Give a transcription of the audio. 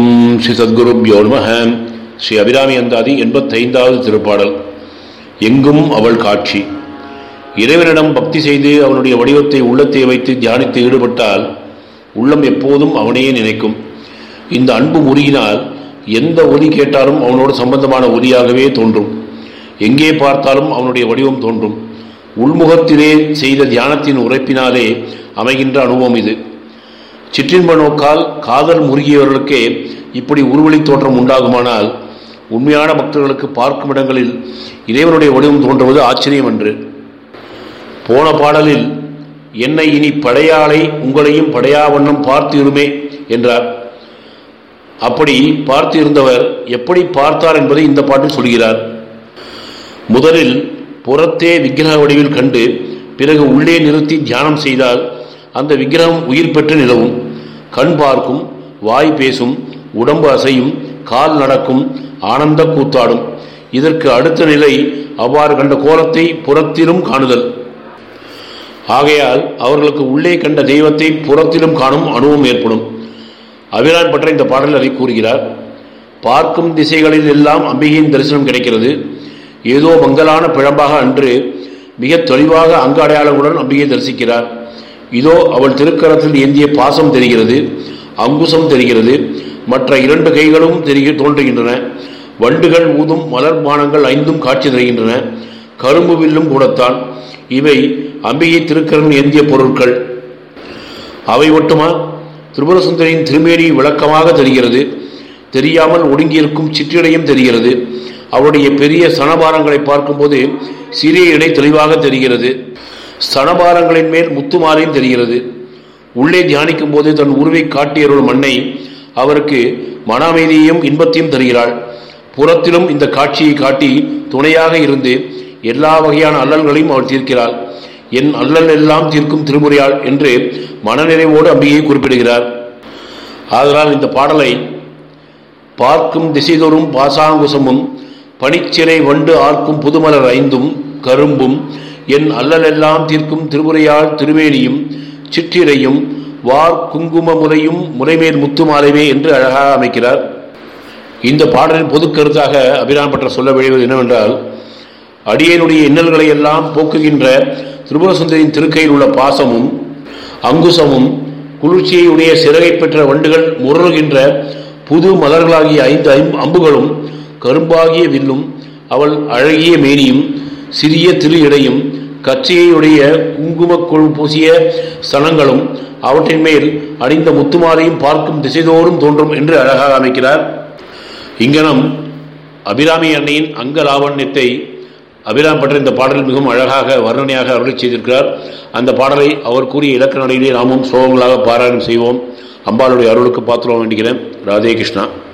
ஓம் ஸ்ரீ சத்குருப்யோ நம ஸ்ரீ அபிராமி அந்தாதி எண்பத்தைந்தாவது திருப்பாடல் எங்கும் அவள் காட்சி இறைவனிடம் பக்தி செய்து அவனுடைய வடிவத்தை உள்ளத்தை வைத்து தியானித்து ஈடுபட்டால் உள்ளம் எப்போதும் அவனையே நினைக்கும் இந்த அன்பு முறியினால் எந்த ஒலி கேட்டாலும் அவனோடு சம்பந்தமான ஒலியாகவே தோன்றும் எங்கே பார்த்தாலும் அவனுடைய வடிவம் தோன்றும் உள்முகத்திலே செய்த தியானத்தின் உரைப்பினாலே அமைகின்ற அனுபவம் இது சிற்றின்ப நோக்கால் காதல் முருகியவர்களுக்கே இப்படி உருவழி தோற்றம் உண்டாகுமானால் உண்மையான பக்தர்களுக்கு பார்க்கும் இடங்களில் இறைவனுடைய வடிவம் தோன்றுவது ஆச்சரியம் என்று போன பாடலில் என்னை இனி படையாளை உங்களையும் படையா வண்ணம் பார்த்து இருமே என்றார் அப்படி பார்த்து இருந்தவர் எப்படி பார்த்தார் என்பதை இந்த பாட்டில் சொல்கிறார் முதலில் புறத்தே விக்கிரக வடிவில் கண்டு பிறகு உள்ளே நிறுத்தி தியானம் செய்தால் அந்த விக்கிரகம் உயிர் பெற்று நிலவும் கண் பார்க்கும் வாய் பேசும் உடம்பு அசையும் கால் நடக்கும் ஆனந்த கூத்தாடும் இதற்கு அடுத்த நிலை அவ்வாறு கண்ட கோலத்தை புறத்திலும் காணுதல் ஆகையால் அவர்களுக்கு உள்ளே கண்ட தெய்வத்தை புறத்திலும் காணும் அனுபவம் ஏற்படும் அபிரான் பற்ற இந்த பாடல் அதை கூறுகிறார் பார்க்கும் திசைகளில் எல்லாம் அம்பிகையின் தரிசனம் கிடைக்கிறது ஏதோ மங்கலான பிழம்பாக அன்று மிக தெளிவாக அங்க அடையாளங்களுடன் அம்பிகை தரிசிக்கிறார் இதோ அவள் திருக்கரத்தில் ஏந்திய பாசம் தெரிகிறது அங்குசம் தெரிகிறது மற்ற இரண்டு கைகளும் தெரிய தோன்றுகின்றன வண்டுகள் ஊதும் மலர் பானங்கள் ஐந்தும் காட்சி தருகின்றன கரும்பு வில்லும் கூடத்தான் இவை அம்பிகை திருக்கரன் ஏந்திய பொருட்கள் அவை மட்டுமா திரிபுரசுந்தரின் திருமேனி விளக்கமாக தெரிகிறது தெரியாமல் ஒடுங்கியிருக்கும் சிற்றிடையும் தெரிகிறது அவருடைய பெரிய சனபாரங்களை பார்க்கும்போது சிறிய இடை தெளிவாக தெரிகிறது ஸ்தனபாரங்களின் மேல் முத்துமாலையும் தெரிகிறது உள்ளே தியானிக்கும் போது தன் உருவை காட்டியருள் மண்ணை அவருக்கு மன அமைதியையும் இன்பத்தையும் தருகிறாள் புறத்திலும் இந்த காட்சியை காட்டி துணையாக இருந்து எல்லா வகையான அல்லல்களையும் அவள் தீர்க்கிறாள் என் அல்லல் எல்லாம் தீர்க்கும் திருமுறையாள் என்று மனநிறைவோடு அம்பிகையை குறிப்பிடுகிறார் ஆதலால் இந்த பாடலை பார்க்கும் திசைதோறும் பாசாங்குசமும் பனிச்சிறை வண்டு ஆர்க்கும் புதுமலர் ஐந்தும் கரும்பும் என் அல்லலெல்லாம் தீர்க்கும் திருமுறையால் திருவேணியும் சிற்றிரையும் வார் குங்கும முறையும் முறைமேல் முத்துமாலைவே என்று அழகாக அமைக்கிறார் இந்த பாடலின் பொது கருத்தாக அபிராம் பற்ற சொல்ல விழைவது என்னவென்றால் அடியனுடைய இன்னல்களை எல்லாம் போக்குகின்ற திருபுரசுந்தரின் திருக்கையில் உள்ள பாசமும் அங்குசமும் குளிர்ச்சியுடைய சிறகை பெற்ற வண்டுகள் முரறுகின்ற புது மலர்களாகிய ஐந்து அம்புகளும் கரும்பாகிய வில்லும் அவள் அழகிய மேனியும் சிறிய திரு இடையும் கச்சையுடைய குங்கும கொள் பூசிய ஸ்தலங்களும் அவற்றின் மேல் அணிந்த முத்துமாலையும் பார்க்கும் திசைதோறும் தோன்றும் என்று அழகாக அமைக்கிறார் இங்கனம் அபிராமி அன்னையின் அங்க லாவண்யத்தை அபிராம் பற்ற இந்த பாடல் மிகவும் அழகாக வர்ணனையாக அருளை செய்திருக்கிறார் அந்த பாடலை அவர் கூறிய இலக்க நடையிலே நாமும் சோகங்களாக பாராயணம் செய்வோம் அம்பாளுடைய அருளுக்கு பாத்திரம் வேண்டுகிறேன் ராதே கிருஷ்ணா